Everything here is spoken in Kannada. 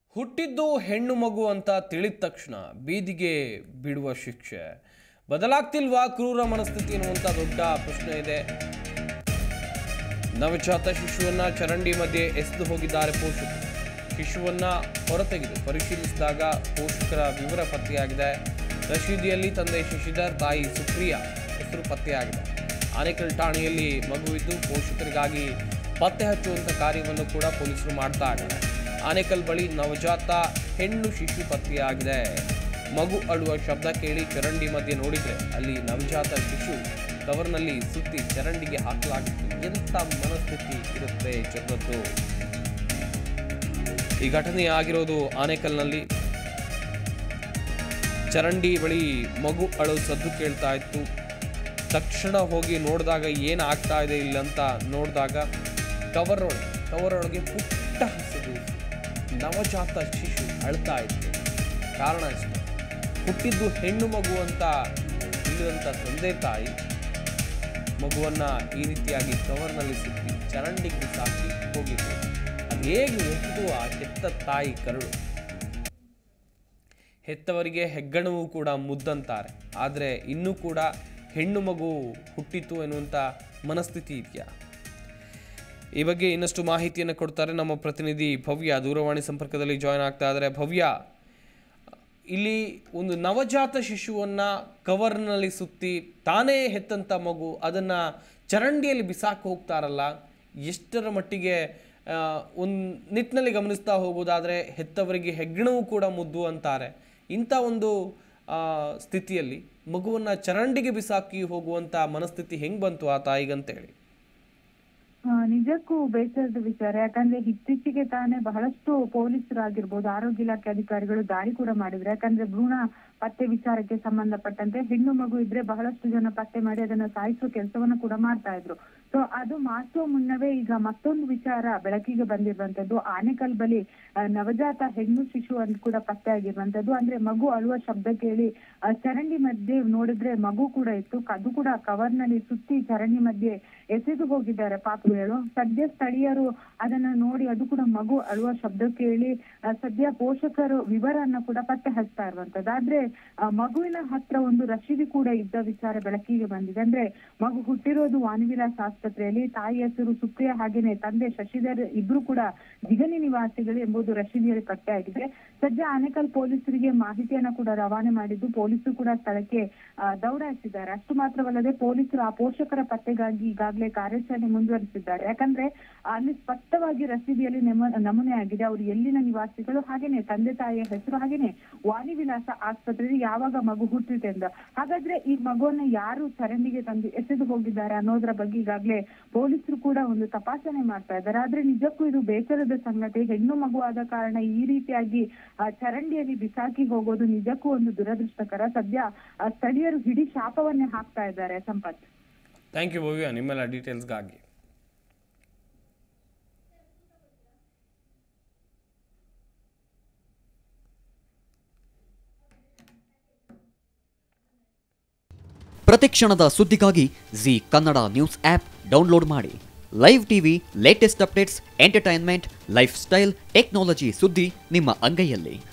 ಹುಟ್ಟಿದ್ದು ಹೆಣ್ಣು ಮಗು ಅಂತ ತಿಳಿದ ತಕ್ಷಣ ಬೀದಿಗೆ ಬಿಡುವ ಶಿಕ್ಷೆ ಬದಲಾಗ್ತಿಲ್ವಾ ಕ್ರೂರ ಮನಸ್ಥಿತಿ ಎನ್ನುವಂಥ ದೊಡ್ಡ ಪ್ರಶ್ನೆ ಇದೆ ನವಜಾತ ಶಿಶುವನ್ನ ಚರಂಡಿ ಮಧ್ಯೆ ಎಸೆದು ಹೋಗಿದ್ದಾರೆ ಪೋಷಕರು ಶಿಶುವನ್ನ ಹೊರತೆಗೆದು ಪರಿಶೀಲಿಸಿದಾಗ ಪೋಷಕರ ವಿವರ ಪತ್ತೆಯಾಗಿದೆ ರಶೀದಿಯಲ್ಲಿ ತಂದೆ ಶಶಿಧರ್ ತಾಯಿ ಸುಪ್ರಿಯಾ ಹೆಸರು ಪತ್ತೆಯಾಗಿದೆ ಆನೇಕಲ್ ಠಾಣೆಯಲ್ಲಿ ಮಗುವಿದ್ದು ಪೋಷಕರಿಗಾಗಿ ಪತ್ತೆ ಹಚ್ಚುವಂಥ ಕಾರ್ಯವನ್ನು ಕೂಡ ಪೊಲೀಸರು ಮಾಡ್ತಾ ಇದ್ದಾರೆ ಆನೇಕಲ್ ಬಳಿ ನವಜಾತ ಹೆಣ್ಣು ಶಿಶು ಪತ್ತೆಯಾಗಿದೆ ಮಗು ಅಳುವ ಶಬ್ದ ಕೇಳಿ ಚರಂಡಿ ಮಧ್ಯೆ ನೋಡಿದ್ರೆ ಅಲ್ಲಿ ನವಜಾತ ಶಿಶು ಕವರ್ನಲ್ಲಿ ಸುತ್ತಿ ಚರಂಡಿಗೆ ಹಾಕಲಾಗಿತ್ತು ಎಂಥ ಮನಸ್ಥಿತಿ ಇರುತ್ತೆ ಜನರದ್ದು ಈ ಘಟನೆ ಆಗಿರೋದು ಆನೇಕಲ್ನಲ್ಲಿ ಚರಂಡಿ ಬಳಿ ಮಗು ಅಳು ಸದ್ದು ಕೇಳ್ತಾ ಇತ್ತು ತಕ್ಷಣ ಹೋಗಿ ನೋಡಿದಾಗ ಏನು ಆಗ್ತಾ ಇದೆ ಇಲ್ಲಂತ ನೋಡಿದಾಗ ಕವರ್ ಒಳಗೆ ಕವರ್ ಒಳಗೆ ಪುಟ್ಟ ಹಸಿರು ನವಜಾತ ಶಿಶು ಅಳ್ತಾ ಇತ್ತು ಕಾರಣ ಅಷ್ಟೇ ಹುಟ್ಟಿದ್ದು ಹೆಣ್ಣು ಮಗು ಅಂತ ತಿಳಿದಂಥ ತಂದೆ ತಾಯಿ ಮಗುವನ್ನ ಈ ರೀತಿಯಾಗಿ ಕವರ್ನಲ್ಲಿ ಸುತ್ತಿ ಚರಂಡಿಗೆ ಸಾಕಿ ಹೋಗಿದ್ರು ಅದು ಹೇಗೆ ಒಪ್ಪುವ ಹೆತ್ತ ತಾಯಿ ಕರುಳು ಹೆತ್ತವರಿಗೆ ಹೆಗ್ಗಣವು ಕೂಡ ಮುದ್ದಂತಾರೆ ಆದರೆ ಇನ್ನೂ ಕೂಡ ಹೆಣ್ಣು ಮಗು ಹುಟ್ಟಿತು ಎನ್ನುವಂಥ ಮನಸ್ಥಿತಿ ಇದೆಯಾ ಈ ಬಗ್ಗೆ ಇನ್ನಷ್ಟು ಮಾಹಿತಿಯನ್ನು ಕೊಡ್ತಾರೆ ನಮ್ಮ ಪ್ರತಿನಿಧಿ ಭವ್ಯ ದೂರವಾಣಿ ಸಂಪರ್ಕದಲ್ಲಿ ಜಾಯ್ನ್ ಆಗ್ತಾ ಇದ್ದಾರೆ ಭವ್ಯ ಇಲ್ಲಿ ಒಂದು ನವಜಾತ ಶಿಶುವನ್ನ ಕವರ್ನಲ್ಲಿ ಸುತ್ತಿ ತಾನೇ ಹೆತ್ತಂತ ಮಗು ಅದನ್ನ ಚರಂಡಿಯಲ್ಲಿ ಬಿಸಾಕಿ ಹೋಗ್ತಾರಲ್ಲ ಎಷ್ಟರ ಮಟ್ಟಿಗೆ ಒಂದು ನಿಟ್ಟಿನಲ್ಲಿ ಗಮನಿಸ್ತಾ ಹೋಗೋದಾದ್ರೆ ಹೆತ್ತವರಿಗೆ ಹೆಗ್ಗಣವೂ ಕೂಡ ಮುದ್ದು ಅಂತಾರೆ ಇಂಥ ಒಂದು ಆ, ಸ್ಥಿತಿಯಲ್ಲಿ ಮಗುವನ್ನ ಚರಂಡಿಗೆ ಬಿಸಾಕಿ ಹೋಗುವಂತ ಮನಸ್ಥಿತಿ ಹೆಂಗ್ ಬಂತು ಆ ತಾಯಿಗಂತೇಳಿ ಆ, ನಿಜಕ್ಕೂ ಬೇಸರದ ವಿಚಾರ ಯಾಕಂದ್ರೆ ಇತ್ತೀಚೆಗೆ ತಾನೇ ಬಹಳಷ್ಟು ಪೊಲೀಸರಾಗಿರ್ಬೋದು ಆರೋಗ್ಯ ಇಲಾಖೆ ಅಧಿಕಾರಿಗಳು ದಾಳಿ ಕೂಡ ಮಾಡಿದ್ರು ಯಾಕಂದ್ರೆ ಭ್ರೂಣ ಪತ್ತೆ ವಿಚಾರಕ್ಕೆ ಸಂಬಂಧಪಟ್ಟಂತೆ ಹೆಣ್ಣು ಮಗು ಇದ್ರೆ ಬಹಳಷ್ಟು ಜನ ಪತ್ತೆ ಮಾಡಿ ಅದನ್ನ ಸಾಯಿಸುವ ಕೆಲಸವನ್ನ ಕೂಡ ಮಾಡ್ತಾ ಇದ್ರು ಸೊ ಅದು ಮಾಡಿಸುವ ಮುನ್ನವೇ ಈಗ ಮತ್ತೊಂದು ವಿಚಾರ ಬೆಳಕಿಗೆ ಬಂದಿರುವಂತದ್ದು ಆನೆಕಲ್ ಬಳಿ ಆ, ನವಜಾತ ಹೆಣ್ಣು ಶಿಶು ಅಂತ ಕೂಡ ಪತ್ತೆ ಆಗಿರುವಂತದ್ದು ಅಂದ್ರೆ ಮಗು ಅಳುವ ಶಬ್ದ ಕೇಳಿ ಆ, ಚರಂಡಿ ಮಧ್ಯೆ ನೋಡಿದ್ರೆ ಮಗು ಕೂಡ ಇತ್ತು ಅದು ಕೂಡ ಕವರ್ ನಲ್ಲಿ ಸುತ್ತಿ ಚರಂಡಿ ಮಧ್ಯೆ ಎಸೆದು ಹೋಗಿದ್ದಾರೆ ಪಾಪಗಳು ಸದ್ಯ ಸ್ಥಳೀಯರು ಅದನ್ನ ನೋಡಿ ಅದು ಕೂಡ ಮಗು ಅಳುವ ಶಬ್ದ ಕೇಳಿ ಆ, ಸದ್ಯ ಪೋಷಕರು ವಿವರನ್ನ ಕೂಡ ಪತ್ತೆ ಹಚ್ತಾ ಇರುವಂತದ್ದು ಆದ್ರೆ ಆ, ಮಗುವಿನ ಹತ್ರ ಒಂದು ರಶೀದಿ ಕೂಡ ಇದ್ದ ವಿಚಾರ ಬೆಳಕಿಗೆ ಬಂದಿದೆ ಅಂದ್ರೆ ಮಗು ಹುಟ್ಟಿರೋದು ವಾಣಿವಿಲಾಸ್ ಆಸ್ಪತ್ರೆಯಲ್ಲಿ ತಾಯಿ ಹೆಸರು ಸುಪ್ರಿಯಾ ಹಾಗೇನೆ ತಂದೆ ಶಶಿಧರ್ ಇಬ್ರು ಕೂಡ ಜಿಗಣಿ ನಿವಾಸಿಗಳು ಎಂಬುದು ರಶೀದಿಯಲ್ಲಿ ಪತ್ತೆ ಆಗಿದೆ ಸದ್ಯ ಆನೇಕಲ್ ಪೊಲೀಸರಿಗೆ ಮಾಹಿತಿಯನ್ನ ಕೂಡ ರವಾನೆ ಮಾಡಿದ್ದು ಪೊಲೀಸರು ಕೂಡ ಸ್ಥಳಕ್ಕೆ ಆ, ದೌಡಾಯಿಸಿದ್ದಾರೆ ಅಷ್ಟು ಮಾತ್ರವಲ್ಲದೆ ಪೊಲೀಸರು ಆ ಪೋಷಕರ ಪತ್ತೆಗಾಗಿ ಈಗಾಗಲೇ ಕಾರ್ಯಾಚರಣೆ ಮುಂದುವರಿಸಿದ್ದಾರೆ ಯಾಕಂದ್ರೆ ಅಲ್ಲಿ ಸ್ಪಷ್ಟವಾಗಿ ರಸೀದಿಯಲ್ಲಿ ನೆಮ- ನಮೂನೆ ಆಗಿದೆ ಅವರು ಎಲ್ಲಿನ ನಿವಾಸಿಗಳು ಹಾಗೇನೆ ತಂದೆ ತಾಯಿಯ ಹೆಸರು ಹಾಗೇನೆ ವಾಣಿ ವಿಲಾಸ ಆಸ್ಪತ್ರೆಯಲ್ಲಿ ಯಾವಾಗ ಮಗು ಹುಟ್ಟಿದೆ ಅಂತ ಹಾಗಾದ್ರೆ ಈ ಮಗುವನ್ನ ಯಾರು ಚರಂಡಿಗೆ ತಂದು ಎಸೆದು ಹೋಗಿದ್ದಾರೆ ಅನ್ನೋದ್ರ ಬಗ್ಗೆ ಈಗಾಗಲೇ ಪೊಲೀಸರು ಕೂಡ ಒಂದು ತಪಾಸಣೆ ಮಾಡ್ತಾ ಇದ್ದಾರೆ ಆದ್ರೆ ನಿಜಕ್ಕೂ ಇದು ಬೇಸರದ ಸಂಗತಿ ಹೆಣ್ಣು ಮಗು ಆದ ಕಾರಣ ಈ ರೀತಿಯಾಗಿ ಆ, ಚರಂಡಿಯಲ್ಲಿ ಬಿಸಾಕಿ ಹೋಗೋದು ನಿಜಕ್ಕೂ ಒಂದು ದುರದೃಷ್ಟಕರ ಸದ್ಯ ಆ, ಸ್ಥಳೀಯರು ಹಿಡಿ ಶಾಪವನ್ನೇ ಹಾಕ್ತಾ ಇದ್ದಾರೆ ಸಂಪತ್ ಥ್ಯಾಂಕ್ ಯು ಭವ್ಯ ನಿಮ್ಮೆಲ್ಲ ಡೀಟೇಲ್ಸ್ಗಾಗಿ ಪ್ರತಿಕ್ಷಣದ ಸುದ್ದಿಗಾಗಿ Zee Kannada news app download ಮಾಡಿ live TV latest updates entertainment lifestyle technology ಸುದ್ದಿ ನಿಮ್ಮ ಅಂಗೈಯಲ್ಲಿ